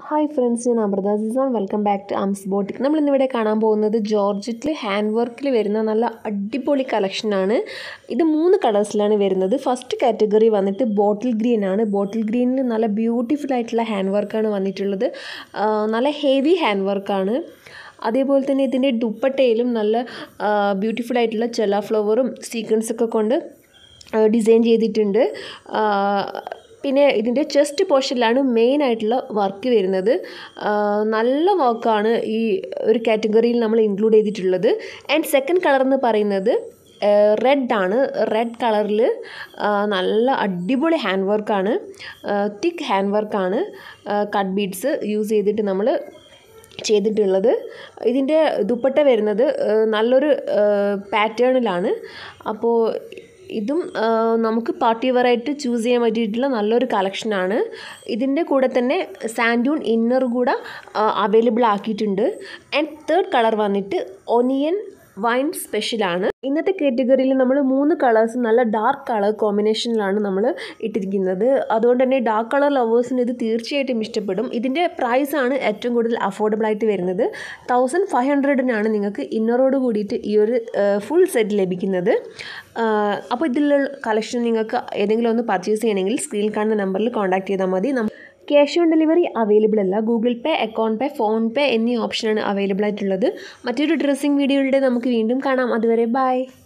hi friends ഞാൻ അമൃത സിസോൺ welcome back to അംസ് ബോട്ടിക് നമ്മൾ ഇന്നിവിടെ കാണാൻ പോകുന്നത് ജോർജറ്റിൽ ഹാൻഡ് വർക്കിൽ വരുന്ന നല്ല അടിപൊളി കളക്ഷനാണ് ഇത് മൂന്ന് കളേഴ്സിലാണ് വരുന്നത് ഫസ്റ്റ് കാറ്റഗറി വന്നിട്ട് ബോട്ടിൽ ഗ്രീൻ ആണ് ബോട്ടിൽ ഗ്രീനിൽ നല്ല ബ്യൂട്ടിഫുൾ ആയിട്ടുള്ള ഹാൻഡ് വർക്കാണ് വന്നിട്ടുള്ളത് ആ, നല്ല ഹെവി ഹാൻഡ് വർക്കാണ് അതേപോലെ തന്നെ ഇതിൻ്റെ ദുപ്പട്ടയിലും നല്ല ബ്യൂട്ടിഫുൾ ആയിട്ടുള്ള ചെല ഫ്ലവറും സീക്വൻസൊക്കെ കൊണ്ട് ഡിസൈൻ ചെയ്തിട്ടുണ്ട് ആ, പിന്നെ ഇതിൻ്റെ ചെസ്റ്റ് പോർഷനിലാണ് മെയിൻ ആയിട്ടുള്ള വർക്ക് വരുന്നത് ആ, നല്ല വർക്കാണ് ഈ ഒരു കാറ്റഗറിയിൽ നമ്മൾ ഇൻക്ലൂഡ് ചെയ്തിട്ടുള്ളത് ആൻഡ് സെക്കൻഡ് കളർ എന്ന് പറയുന്നത് റെഡ് ആണ് റെഡ് കളറിൽ നല്ല അടിപൊളി ഹാൻഡ് വർക്കാണ് തിക്ക് ഹാൻഡ് വർക്കാണ് കട്ട് ബീഡ്സ് യൂസ് ചെയ്തിട്ട് നമ്മൾ ചെയ്തിട്ടുള്ളത് ഇതിൻ്റെ ദുപ്പട്ട വരുന്നത് ആ, നല്ലൊരു പാറ്റേണിലാണ് അപ്പോൾ ഇതും ആ, നമുക്ക് പാർട്ടി വെയറായിട്ട് ചൂസ് ചെയ്യാൻ പറ്റിയിട്ടുള്ള നല്ലൊരു കളക്ഷനാണ് ഇതിൻ്റെ കൂടെ തന്നെ സാൻഡൂൺ ഇന്നർ കൂടെ അവൈലബിൾ ആക്കിയിട്ടുണ്ട് ആൻഡ് തേർഡ് കളർ വന്നിട്ട് ഒനിയൻ വൈൻ സ്പെഷ്യലാണ് ഇന്നത്തെ കാറ്റഗറിയിൽ നമ്മൾ മൂന്ന് കളേഴ്സ് നല്ല ഡാർക്ക് കളർ കോമ്പിനേഷനിലാണ് നമ്മൾ ഇട്ടിരിക്കുന്നത് അതുകൊണ്ട് തന്നെ ഡാർക്ക് കളർ ലവേഴ്സിന് ഇത് തീർച്ചയായിട്ടും ഇഷ്ടപ്പെടും ഇതിൻ്റെ പ്രൈസാണ് ഏറ്റവും കൂടുതൽ അഫോർഡബിൾ ആയിട്ട് വരുന്നത് തൗസൻഡ് ഫൈവ് ഹൺഡ്രഡിനാണ് നിങ്ങൾക്ക് ഇന്നറോട് കൂടിയിട്ട് ഈ ഒരു ഫുൾ സെറ്റ് ലഭിക്കുന്നത് അപ്പോൾ ഇതിലുള്ള കളക്ഷൻ നിങ്ങൾക്ക് ഏതെങ്കിലും ഒന്ന് പർച്ചേസ് ചെയ്യണമെങ്കിൽ സ്ക്രീനിൽ കാണുന്ന നമ്പറിൽ കോൺടാക്ട് ചെയ്താൽ മതി നമ്മ ക്യാഷ് ഓൺ ഡെലിവറി അവൈലബിൾ അല്ല Google Pay account pay PhonePe എന്നീ ഓപ്ഷനാണ് അവൈലബിൾ ആയിട്ടുള്ളത് മറ്റൊരു ഡ്രസ്സിംഗ് വീഡിയോയുടെ നമുക്ക് വീണ്ടും കാണാം അതുവരെ ബൈ